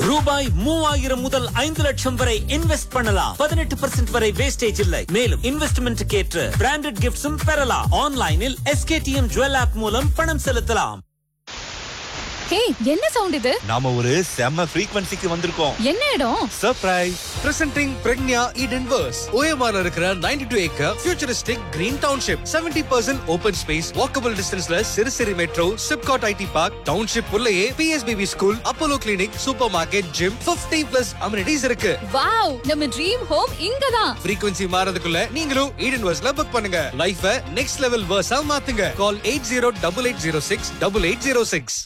ரூபாய் மூவாயிரம் முதல் ஐந்து லட்சம் வரை இன்வெஸ்ட் பண்ணலாம் பதினெட்டு பர்சன்ட் வரை வேஸ்டேஜ் இல்லை மேலும் இன்வெஸ்ட்மெண்ட் ஏற்ற பிராண்டட் கிஃப்ட்ஸும் பெறலாம் ஆன்லைனில் எஸ்கேடிஎம் ஜுவல் ஆப் மூலம் பணம் செலுத்தலாம் ஹே என்ன சவுண்ட் இது நாம ஒரு செம்ம ஃப்ரீக்வன்சிக்கு வந்திருக்கோம் என்ன இடம் surprise Presenting Pregnia Eden Verse. OMR ல இருக்கிற 92 acre futuristic green township. 70% open space, walkable distanceல சிறுசிறு metro, Sipcot IT park, township உள்ளேயே PSBB school, Apollo clinic, supermarket, gym, 50 plus amenities இருக்கு. வாவ் நம்ம ட்ரீம் ஹோம் இங்கதான் frequency மாறதுக்குள்ள நீங்களும் Eden Verseல book பண்ணுங்க. லைஃப next level verse ஆ மாத்துங்க. Call 808806 8806.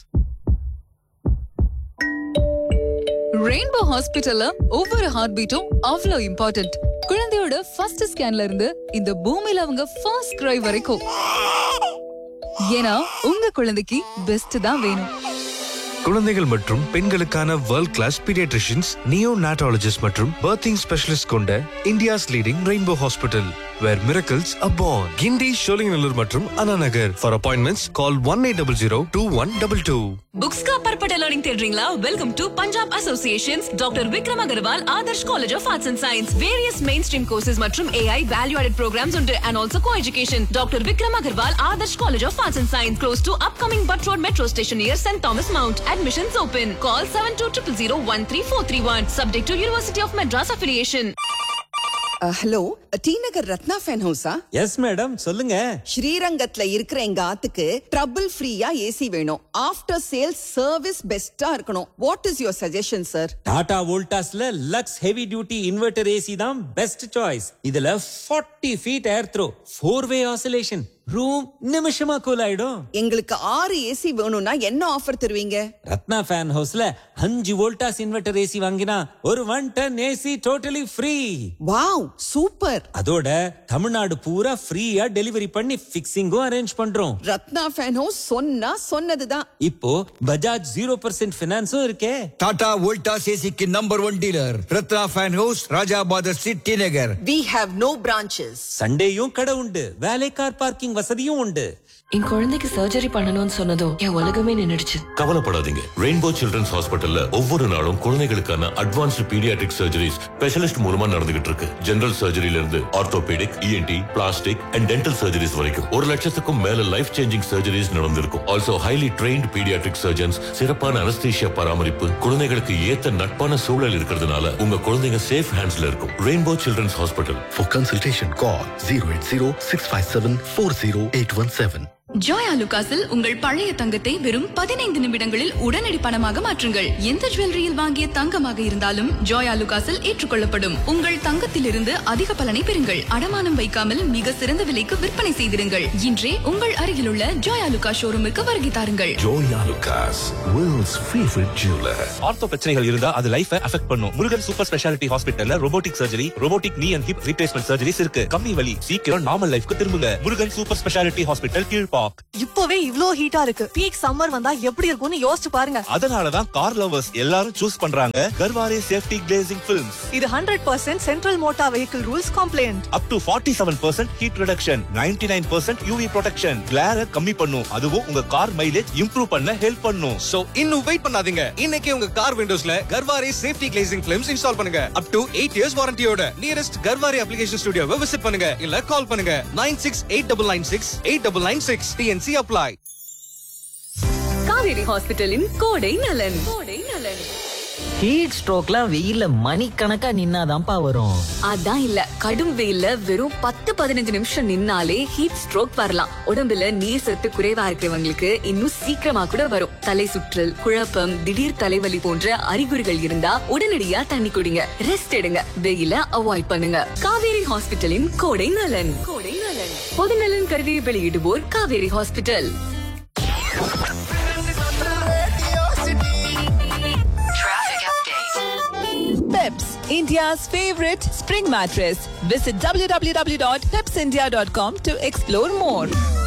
ரெயின்போ ஹாஸ்பிட்டல்ல ஒவ்வொரு ஹார்ட் பீட்டும் அவ்வளோ இம்பார்ட்டன்ட் குழந்தையோட ஃபர்ஸ்ட் ஸ்கேன்ல இருந்து இந்த பூமியில அவங்க ஃபர்ஸ்ட் கிரை வரைக்கும் ஏன்னா உங்க குழந்தைக்கு பெஸ்ட் தான் வேணும் குழந்தைகள் மற்றும் பெண்களுக்கான world class paediatricians neonatologist மற்றும் பர்த்திங் ஸ்பெஷலிஸ்ட் கொண்ட India's leading Rainbow Hospital where miracles happen Guindy Sholinganallur மற்றும் Anna Nagar for appointments call one eight double zero two one double two books का परपटा लर्निंग தேடுறீங்களா welcome to Punjab associations doctor Vikram Agarwal Adarsh college of arts and science various mainstream courses மற்றும் AI value added programmes உண்டு and also co education doctor Vikram Agarwal Adarsh college of arts and science close to upcoming Butt road metro station near Saint Thomas Mount admissions open call seven two triple zero one three four three one subject to university of Madras affiliation hello T Nagar Ratna fan ஹவுஸா yes madam சொல்லுங்க ஸ்ரீரங்கத்துல இருக்கிற எங்க ஆத்துக்கு trouble ஃப்ரீயா AC வேணும் after sales service பெஸ்டா இருக்கணும் what is your suggestion sir Tata வோல்டாஸ்ல lux heavy duty inverter AC தான் பெஸ்ட் சாய்ஸ் இதுல 40 feet air throw four way oscillation room நிமிஷமா கூல் ஆயிடும் எங்களுக்கு ஆறு ஏசி வேணும்னா என்ன ஆஃபர் தருவீங்க ரத்னா ஃபேன் ஹவுஸ்ல அஞ்சு வோல்டாஸ் இன்வெர்டர் ஏசி வாங்கினா ஒரு one ton AC totally free wow super அதோட தமிழ்நாடு பூரா ஃப்ரீயா டெலிவரி பண்ணி ஃபிக்ஸிங்கும் அரேஞ்ச் பண்றோம் ரத்னா ஃபேன் ஹவுஸ் சொன்னா சொன்னதுதான் இப்போ பஜாஜ் ஜீரோ பர்சன்ட் பினான்ஸும் இருக்கே டாடா வோல்டாஸ் ஏசிக்கு number one dealer Ratna fan house Rajabather street T Nagar we have no branches சண்டேயும் கடை உண்டு வேலை கார் பார்க்கிங் வசதியும் உண்டு என் குழந்தைக்கு சர்ஜரி பண்ணணும்னு சொன்னதும் என் உலகமே நின்னுடுச்சு கவலைப்படாதீங்க ரெயின்போ சில்ட்ரன்ஸ் ஹாஸ்பிட்டல்ல ஒவ்வொரு நாளும் குழந்தைகளுக்கான அட்வான்ஸ்டு பீடியாட்ரிக் சர்ஜரிஸ் ஸ்பெஷலிஸ்ட் மூலமா நடந்துகிட்டு இருக்கு ஜெனரல் சர்ஜரியில இருந்து orthopaedic ENT plastic and dental surgeries வரைக்கும் ஒரு லட்சத்துக்கும் மேல லைஃப் சேஞ்சிங் சர்ஜரிஸ் நடந்திருக்கும் also highly trained paediatric surgeons சிறப்பான அனஸ்தீஷியா பராமரிப்பு குழந்தைகளுக்கு ஏத்த நட்பான சூழல் இருக்கிறதுனால உங்க குழந்தைங்க சேஃப் ஹேண்ட்ஸ்ல இருக்கும் Rainbow children's hospital For consultation, call 080 657 40817. ஜோயா லுகாஸில் உங்கள் பழைய தங்கத்தை வெறும் பதினைந்து நிமிடங்களில் உடனடி பணமாக மாற்றுங்கள் எந்த ஜுவல்லரியில் வாங்கிய தங்கமாக இருந்தாலும் ஜோயா லுகாஸில் ஏற்றுக்கொள்ளப்படும் உங்கள் தங்கத்திலிருந்து அதிக பலனை பெறுங்கள் அடமானம் வைக்காமல் மிக சிறந்த விலைக்கு விற்பனை செய்திருங்கள் இன்றே உங்கள் அருகிலுள்ள ஜோயா லுகா ஷோரூமுக்கு வருகை தாருங்கள் Joya Lucas, world's favorite jeweler. Ortho பிரச்சனைகள் இருந்தா அது லைஃபை அஃபெக்ட் பண்ணும் முருகன் சூப்பர் ஸ்பெஷாலிட்டி ஹாஸ்பிட்டல்ல robotic surgery robotic knee and hip replacement surgeries இருக்கு கம்மி வலி சீக்கிரம் நார்மல் லைஃப்க்கு திரும்புங்க Murugan super speciality hospital Kilpauk இப்பவே இவ்ளோ ஹீட்டா இருக்கு பீக் சம்மர் வந்தா எப்படி இருக்கும்னு யோசிச்சு பாருங்க அதனாலதான் கார் லவர்ஸ் எல்லாரும் சூஸ் பண்றாங்க கர்வாரே சேஃப்டி கிளேசிங் பிலிம்ஸ் இது hundred percent central motor vehicle rules compliant up to forty seven percent heat reduction ninety nine percent UV protection glare கம்மி பண்ணும் அதுவும் உங்க கார் மைலேஜ் இம்ப்ரூவ் பண்ண ஹெல்ப் பண்ணும் சோ இன்னும் வெயிட் பண்ணாதீங்க இன்னைக்கு உங்க கார் விண்டோஸ்ல Garware safety glazing films install பண்ணுங்க அப் டு எயிட் இயர்ஸ் வாரண்டியோட நியரஸ்ட் கர்வாரி அப்ளிகேஷன் ஸ்டுடியோவை விசிட் பண்ணுங்க இல்ல கால் பண்ணுங்க nine six eight double nine six eight double nine six T N C apply Kauvery ஹாஸ்பிட்டலின் கோடை நலன் கோடை நலன் ஹீட் ஸ்ட்ரோக்லாம் வெயில்ல மணிக்கணக்கா நின்னாதான்ப்பா வரும் அதான் இல்ல கடும் வெயில்ல வெறும் பத்து பதினஞ்சு நிமிஷம் நின்னாலே ஹீட் ஸ்ட்ரோக் வரலாம் உடம்புல நீர் சத்து குறைவா இருக்கிறவங்களுக்கு இன்னும் சீக்கிரமா கூட வரும் தலை சுற்றல் குழப்பம் திடீர் தலைவலி போன்ற அறிகுறிகள் இருந்தா உடனடியா தண்ணி குடிங்க ரெஸ்ட் எடுங்க வெயில அவாய்ட் பண்ணுங்க காவேரி ஹாஸ்பிட்டலின் கோடை நலன் கோடை நலன் பொதுநலன் கருதி வெளியிடுவோர் Kauvery hospital Peps, India's favorite spring mattress. Visit www.pepsindia.com to explore more.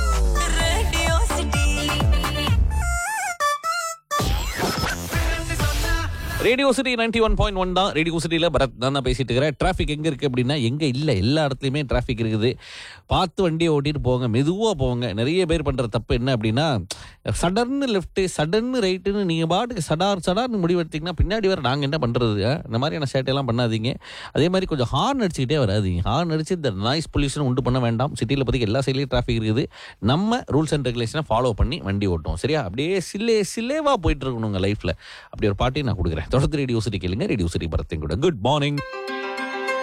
Radio city ninety one point one தான் ரேடியோ சிட்டியில் பரத் தான் தான் பேசிட்டு இருக்கிறேன் டிராஃபிக் எங்கே இருக்குது அப்படின்னா எங்கே இல்லை எல்லா இடத்துலையுமே டிராஃபிக் இருக்குது பார்த்து வண்டியை ஓட்டிட்டு போங்க மெதுவாக போங்க நிறைய பேர் பண்ணுற தப்பு என்ன அப்படின்னா சடன்னு லெஃப்ட்டு சடன்னு ரைட்டுன்னு நீங்கள் பாட்டுக்கு சடார் சடார்னு முடிவெடுத்தீங்கன்னா பின்னாடி வர நாங்கள் என்ன பண்ணுறது இந்த மாதிரியான சேட்டையெல்லாம் பண்ணாதீங்க அதே மாதிரி கொஞ்சம் ஹார்ன் அடிச்சுக்கிட்டே வராதீங்க ஹார்ன் அடிச்சு இந்த நாய்ஸ் பொல்யூஷன் உண்டு பண்ண வேண்டாம் சிட்டியில் பற்றி எல்லா சைட்லேயும் டிராஃபிக் இருக்குது நம்ம ரூல்ஸ் அண்ட் ரெகுலேஷனை ஃபாலோ பண்ணி வண்டி ஓட்டும் சரியா அப்படியே சில்லே சில்லேவாக போயிட்டு இருக்கணும் உங்கள் லைஃப்பில் அப்படி ஒரு பாட்டி நான் கொடுக்குறேன் தொடர்ந்து ரேடியோ சிட்டி கேளுங்க ரேடியோ சிட்டி பரத்தையும் கூட குட் மார்னிங்